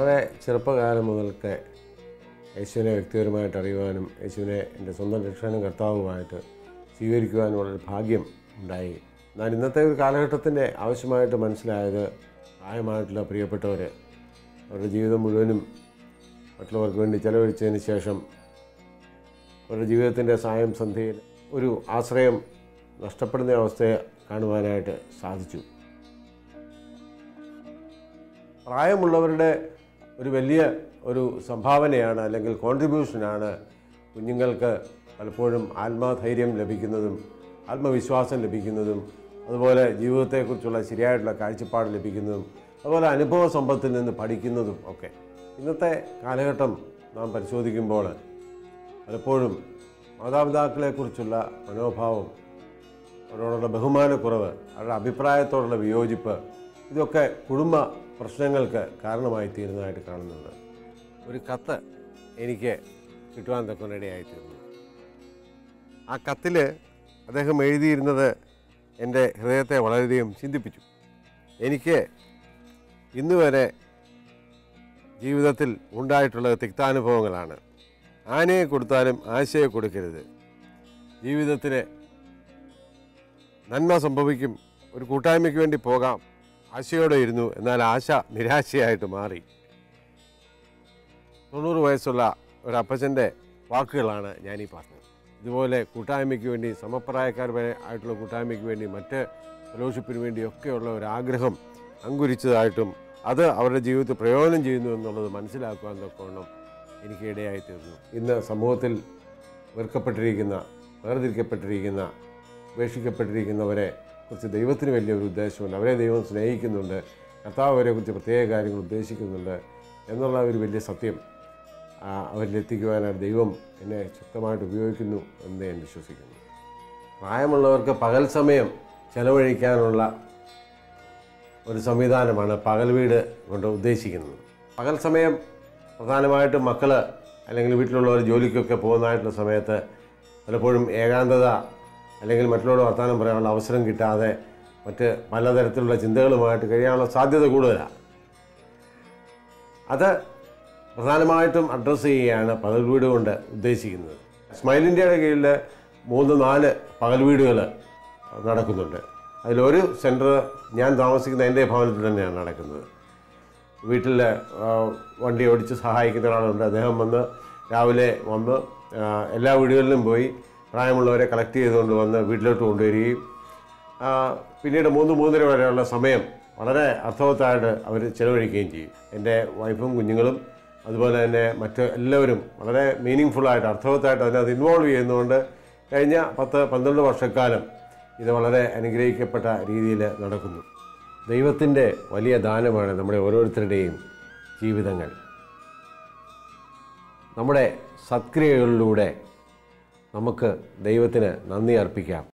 വളരെ ചെറുപ്പകാലം മുതൽക്ക് യേശുവിനെ വ്യക്തിപരമായിട്ട് അറിയുവാനും യേശുവിനെ എൻ്റെ സ്വന്തം രക്ഷകനും കർത്താവുമായിട്ട് സ്വീകരിക്കുവാനുമുള്ളൊരു ഭാഗ്യം ഉണ്ടായി എന്നാൽ ഇന്നത്തെ ഒരു കാലഘട്ടത്തിൻ്റെ ആവശ്യമായിട്ട് മനസ്സിലായത് പ്രായമായിട്ടുള്ള പ്രിയപ്പെട്ടവർ അവരുടെ ജീവിതം മുഴുവനും മറ്റുള്ളവർക്ക് വേണ്ടി ചെലവഴിച്ചതിന് ശേഷം അവരുടെ ജീവിതത്തിൻ്റെ സായം സന്ധ്യയിൽ ഒരു ആശ്രയം നഷ്ടപ്പെടുന്ന അവസ്ഥയെ കാണുവാനായിട്ട് സാധിച്ചു പ്രായമുള്ളവരുടെ ഒരു വലിയ ഒരു സംഭാവനയാണ് അല്ലെങ്കിൽ കോൺട്രിബ്യൂഷനാണ് കുഞ്ഞുങ്ങൾക്ക് പലപ്പോഴും ആത്മധൈര്യം ലഭിക്കുന്നതും ആത്മവിശ്വാസം ലഭിക്കുന്നതും അതുപോലെ ജീവിതത്തെക്കുറിച്ചുള്ള ശരിയായിട്ടുള്ള കാഴ്ചപ്പാട് ലഭിക്കുന്നതും അതുപോലെ അനുഭവ സമ്പത്തിൽ നിന്ന് പഠിക്കുന്നതും ഒക്കെ ഇന്നത്തെ കാലഘട്ടം നാം പരിശോധിക്കുമ്പോൾ പലപ്പോഴും മാതാപിതാക്കളെക്കുറിച്ചുള്ള മനോഭാവം അവരോടുള്ള ബഹുമാനക്കുറവ് അവരുടെ അഭിപ്രായത്തോടുള്ള വിയോജിപ്പ് ഇതൊക്കെ കുടുംബ പ്രശ്നങ്ങൾക്ക് കാരണമായി തീരുന്നതായിട്ട് കാണുന്നുണ്ട് ഒരു കത്ത് എനിക്ക് കിട്ടുവാൻ തക്കൊനിടയായി തീർന്നു ആ കത്തിൽ അദ്ദേഹം എഴുതിയിരുന്നത് എൻ്റെ ഹൃദയത്തെ വളരെയധികം ചിന്തിപ്പിച്ചു എനിക്ക് ഇന്ന് വരെ ജീവിതത്തിൽ ഉണ്ടായിട്ടുള്ള തിക്താനുഭവങ്ങളാണ് ആനയെ കൊടുത്താലും ആശയെ കൊടുക്കരുത് ജീവിതത്തിന് നന്മ സംഭവിക്കും ഒരു കൂട്ടായ്മയ്ക്ക് വേണ്ടി പോകാം ആശയോടെ ഇരുന്നു എന്നാൽ ആശ നിരാശയായിട്ട് മാറി തൊണ്ണൂറ് വയസ്സുള്ള ഒരു അപ്പച്ചൻ്റെ വാക്കുകളാണ് ഞാനീ പറഞ്ഞത് ഇതുപോലെ കൂട്ടായ്മയ്ക്ക് വേണ്ടി സമപ്രായക്കാർ വരെ ആയിട്ടുള്ള കൂട്ടായ്മയ്ക്ക് വേണ്ടി മറ്റ് ഫെലോഷിപ്പിന് വേണ്ടിയൊക്കെയുള്ള ഒരു ആഗ്രഹം അങ്കുരിച്ചതായിട്ടും അത് അവരുടെ ജീവിതത്തിൽ പ്രയോജനം ചെയ്യുന്നു എന്നുള്ളത് മനസ്സിലാക്കുവാൻ തക്കവണ്ണം എനിക്ക് ഇടയായി തീർന്നു ഇന്ന് സമൂഹത്തിൽ വെറുക്കപ്പെട്ടിരിക്കുന്ന വേർതിരിക്കപ്പെട്ടിരിക്കുന്ന ഉപേക്ഷിക്കപ്പെട്ടിരിക്കുന്നവരെ കുറിച്ച് ദൈവത്തിന് വലിയൊരു ഉദ്ദേശമുണ്ട് അവരെ ദൈവം സ്നേഹിക്കുന്നുണ്ട് കർത്താവ് അവരെ കുറിച്ച് പ്രത്യേക കാര്യങ്ങൾ ഉദ്ദേശിക്കുന്നുണ്ട് എന്നുള്ള ഒരു വലിയ സത്യം ആ, അവരിലെത്തിക്കുവാനായിട്ട് ദൈവം എന്നെ ശക്തമായിട്ട് ഉപയോഗിക്കുന്നു എന്ന് ഞാൻ വിശ്വസിക്കുന്നു പ്രായമുള്ളവർക്ക് പകൽ സമയം ചെലവഴിക്കാനുള്ള ഒരു സംവിധാനമാണ് പകൽ വീട് കൊണ്ട് ഉദ്ദേശിക്കുന്നത് പകൽ സമയം പ്രധാനമായിട്ടും മക്കൾ അല്ലെങ്കിൽ വീട്ടിലുള്ളവർ ജോലിക്കൊക്കെ പോകുന്നതായിട്ടുള്ള സമയത്ത് പലപ്പോഴും ഏകാന്തത അല്ലെങ്കിൽ മറ്റുള്ളവരോട് വർത്തമാനം പറയാനുള്ള അവസരം കിട്ടാതെ മറ്റ് പലതരത്തിലുള്ള ചിന്തകളുമായിട്ട് കഴിയാനുള്ള സാധ്യത കൂടുതലാണ് അത് പ്രധാനമായിട്ടും അഡ്രസ്സ് ചെയ്യുകയാണ് പകൽ വീട് കൊണ്ട് ഉദ്ദേശിക്കുന്നത് സ്മൈൽ ഇന്ത്യയുടെ കീഴിൽ മൂന്ന് നാല് പകൽ വീടുകൾ നടക്കുന്നുണ്ട് അതിലൊരു സെൻറ്റർ ഞാൻ താമസിക്കുന്ന എൻ്റെ ഭവനത്തിൽ തന്നെയാണ് നടക്കുന്നത് വീട്ടിൽ ആ, വണ്ടി ഓടിച്ച് സഹായിക്കുന്ന ഒരാളുണ്ട് അദ്ദേഹം വന്ന് രാവിലെ വന്ന് ആ, എല്ലാ വീടുകളിലും പോയി പ്രായമുള്ളവരെ കളക്ട് ചെയ്തുകൊണ്ട് വന്ന് വീട്ടിലോട്ട് കൊണ്ടുവരികയും ആ, പിന്നീട് മൂന്ന് മൂന്നര വരെയുള്ള സമയം വളരെ അർത്ഥവത്തായിട്ട് അവർ ചിലവഴിക്കുകയും ചെയ്യും എൻ്റെ വൈഫും കുഞ്ഞുങ്ങളും അതുപോലെ തന്നെ മറ്റ് എല്ലാവരും വളരെ മീനിങ് ഫുള്ളായിട്ട് അർത്ഥവത്തായിട്ട് അതിനകത്ത് ഇൻവോൾവ് ചെയ്യുന്നതുകൊണ്ട് കഴിഞ്ഞ പത്ത് പന്ത്രണ്ട് വർഷക്കാലം ഇത് വളരെ അനുഗ്രഹിക്കപ്പെട്ട രീതിയിൽ നടക്കുന്നു ദൈവത്തിൻ്റെ വലിയ ദാനമാണ് നമ്മുടെ ഓരോരുത്തരുടെയും ജീവിതങ്ങൾ നമ്മുടെ സത്ക്രിയകളിലൂടെ നമുക്ക് ദൈവത്തിന് നന്ദി അർപ്പിക്കാം